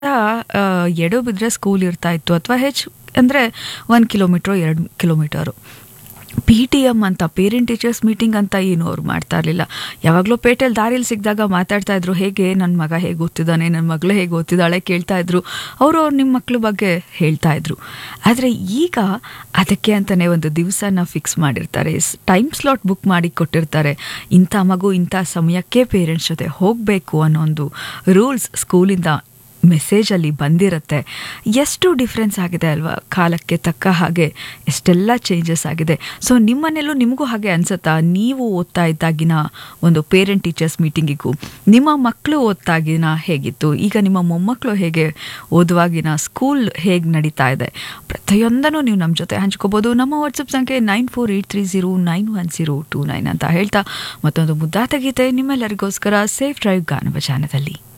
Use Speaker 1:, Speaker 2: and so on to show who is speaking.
Speaker 1: ಆ, ಎಡು ಬಿದ್ದರೆ ಸ್ಕೂಲ್ ಇರ್ತಾ ಇತ್ತು ಅಥವಾ ಹೆಚ್ಚು ಅಂದರೆ ಒಂದು ಕಿಲೋಮೀಟ್ರು ಎರಡು ಕಿಲೋಮೀಟರು ಪಿ ಟಿ ಎಮ್ ಅಂತ ಪೇರೆಂಟ್ ಟೀಚರ್ಸ್ ಮೀಟಿಂಗ್ ಅಂತ ಏನು ಅವ್ರು ಮಾಡ್ತಾ ಇರಲಿಲ್ಲ ಯಾವಾಗಲೂ ಪೇಟೆಯಲ್ಲಿ ದಾರಿಲಿ ಸಿಕ್ಕಿದಾಗ ಮಾತಾಡ್ತಾ ಇದ್ರು ಹೇಗೆ ನನ್ನ ಮಗ ಹೇಗೆ ಓದ್ತಿದ್ದಾನೆ ನನ್ನ ಮಗಳು ಹೇಗೆ ಓದ್ತಿದ್ದಾಳೆ ಕೇಳ್ತಾ ಇದ್ರು ಅವರು ಅವ್ರು ನಿಮ್ಮ ಮಕ್ಳ ಬಗ್ಗೆ ಹೇಳ್ತಾ ಇದ್ರು ಆದರೆ ಈಗ ಅದಕ್ಕೆ ಅಂತಲೇ ಒಂದು ದಿವಸನ ಫಿಕ್ಸ್ ಮಾಡಿರ್ತಾರೆ ಟೈಮ್ ಸ್ಲಾಟ್ ಬುಕ್ ಮಾಡಿ ಕೊಟ್ಟಿರ್ತಾರೆ ಇಂಥ ಮಗು ಇಂಥ ಸಮಯಕ್ಕೆ ಪೇರೆಂಟ್ಸ್ ಜೊತೆ ಹೋಗಬೇಕು ಅನ್ನೋ ಒಂದು ರೂಲ್ಸ್ ಸ್ಕೂಲಿಂದ ಮೆಸೇಜಲ್ಲಿ ಬಂದಿರುತ್ತೆ ಎಷ್ಟು ಡಿಫ್ರೆನ್ಸ್ ಆಗಿದೆ ಅಲ್ವಾ ಕಾಲಕ್ಕೆ ತಕ್ಕ ಹಾಗೆ ಎಷ್ಟೆಲ್ಲ ಚೇಂಜಸ್ ಆಗಿದೆ ಸೊ ನಿಮ್ಮನೇಲೂ ನಿಮಗೂ ಹಾಗೆ ಅನ್ಸುತ್ತಾ ನೀವು ಓದ್ತಾ ಇದ್ದಾಗಿನ ಒಂದು ಪೇರೆಂಟ್ ಟೀಚರ್ಸ್ ಮೀಟಿಂಗಿಗೂ ನಿಮ್ಮ ಮಕ್ಕಳು ಓದ್ತಾಗಿನ ಹೇಗಿತ್ತು ಈಗ ನಿಮ್ಮ ಮೊಮ್ಮಕ್ಕಳು ಹೇಗೆ ಓದುವಾಗಿನ ಸ್ಕೂಲ್ ಹೇಗೆ ನಡೀತಾ ಇದೆ ಪ್ರತಿಯೊಂದನ್ನು ನೀವು ನಮ್ಮ ಜೊತೆ ಹಂಚ್ಕೋಬೋದು ನಮ್ಮ ವಾಟ್ಸಪ್ ಸಂಖ್ಯೆ nine four eight three zero nine one zero two nine ಅಂತ ಹೇಳ್ತಾ ಮತ್ತೊಂದು ಮುದ್ದಾದ ಗೀತೆ ನಿಮ್ಮೆಲ್ಲರಿಗೋಸ್ಕರ ಸೇಫ್ ಡ್ರೈವ್ ಗಾನಭಜಾನದಲ್ಲಿ